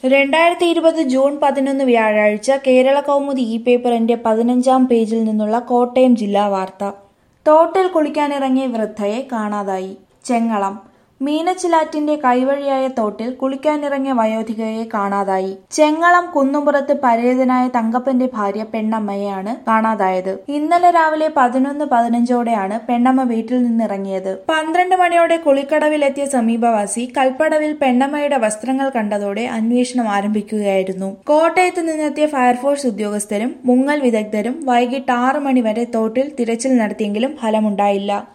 രണ്ടായിരത്തി ഇരുപത് ജൂൺ പതിനൊന്ന് വ്യാഴാഴ്ച കേരള കൗമുദി ഇ പേപ്പറിന്റെ പതിനഞ്ചാം പേജിൽ നിന്നുള്ള കോട്ടയം ജില്ലാ വാർത്ത തോട്ടിൽ കുളിക്കാനിറങ്ങിയ വൃദ്ധയെ കാണാതായി ചെങ്ങളം മീനച്ചിലാറ്റിന്റെ കൈവഴിയായ തോട്ടിൽ കുളിക്കാനിറങ്ങിയ വയോധികയെ കാണാതായി ചെങ്ങളം കുന്നുംപുറത്ത് പരേതനായ തങ്കപ്പന്റെ ഭാര്യ പെണ്ണമ്മയെയാണ് കാണാതായത് ഇന്നലെ രാവിലെ പതിനൊന്ന് പതിനഞ്ചോടെയാണ് പെണ്ണമ്മ വീട്ടിൽ നിന്നിറങ്ങിയത് പന്ത്രണ്ട് മണിയോടെ കുളിക്കടവിലെത്തിയ സമീപവാസി കൽപ്പടവിൽ പെണ്ണമ്മയുടെ വസ്ത്രങ്ങൾ കണ്ടതോടെ അന്വേഷണം ആരംഭിക്കുകയായിരുന്നു കോട്ടയത്ത് നിന്നെത്തിയ ഫയർഫോഴ്സ് ഉദ്യോഗസ്ഥരും മുങ്ങൽ വിദഗ്ധരും വൈകിട്ട് ആറ് മണിവരെ തോട്ടിൽ തിരച്ചിൽ നടത്തിയെങ്കിലും ഫലമുണ്ടായില്ല